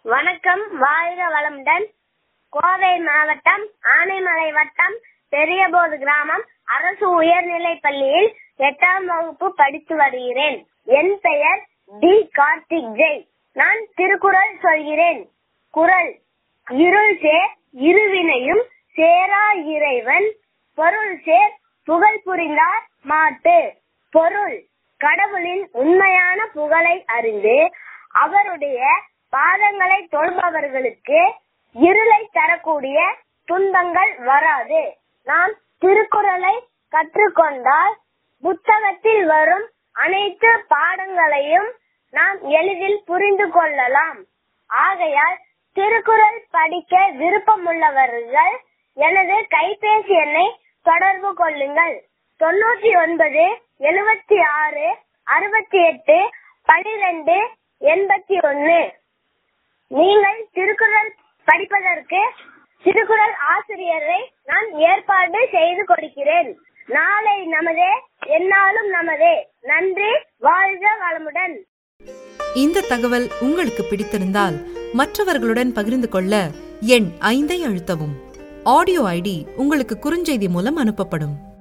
வணக்கம் வாழ்க வளமுடன் கோவை மாவட்டம் ஆனைமலை வட்டம் பெரியபோது கிராமம் அரசு உயர்நிலைப் பள்ளியில் எட்டாம் வகுப்பு படித்து வருகிறேன் என் பெயர் டி கார்த்திக் ஜெய் நான் திருக்குறள் சொல்கிறேன் குறள் இருள் சேர் இருவினையும் சேரா இறைவன் பொருள் சேர் புகழ் புரிந்தார் மாட்டு பொருள் கடவுளின் உண்மையான புகழை அறிந்து அவருடைய பாதங்களை தொழுபவர்களுக்கு இருளை தரக்கூடிய துன்பங்கள் வராது நாம் திருக்குறளை கற்றுக்கொண்டால் புத்தகத்தில் வரும் அனைத்து பாடங்களையும் நாம் எளிதில் புரிந்து கொள்ளலாம் ஆகையால் திருக்குறள் படிக்க விருப்பமுள்ளவர்கள் எனது கைபேசி எண்ணை தொடர்பு கொள்ளுங்கள் தொண்ணூற்றி ஒன்பது எழுபத்தி ஆறு அறுபத்தி எட்டு பனிரெண்டு எண்பத்தி ஒன்னு நீங்கள் திருக்குறள் படிப்பதற்கு திருக்குறள் ஆசிரியரை நான் ஏற்பாடு செய்து கொடுக்கிறேன் நாளை நமதே என்னாலும் நமதே நன்றி வாழ்க வளமுடன் இந்த தகவல் உங்களுக்கு பிடித்திருந்தால் மற்றவர்களுடன் பகிர்ந்து கொள்ள எண் ஐந்தை அழுத்தவும் ஆடியோ ஐடி உங்களுக்கு குறுஞ்செய்தி மூலம் அனுப்பப்படும்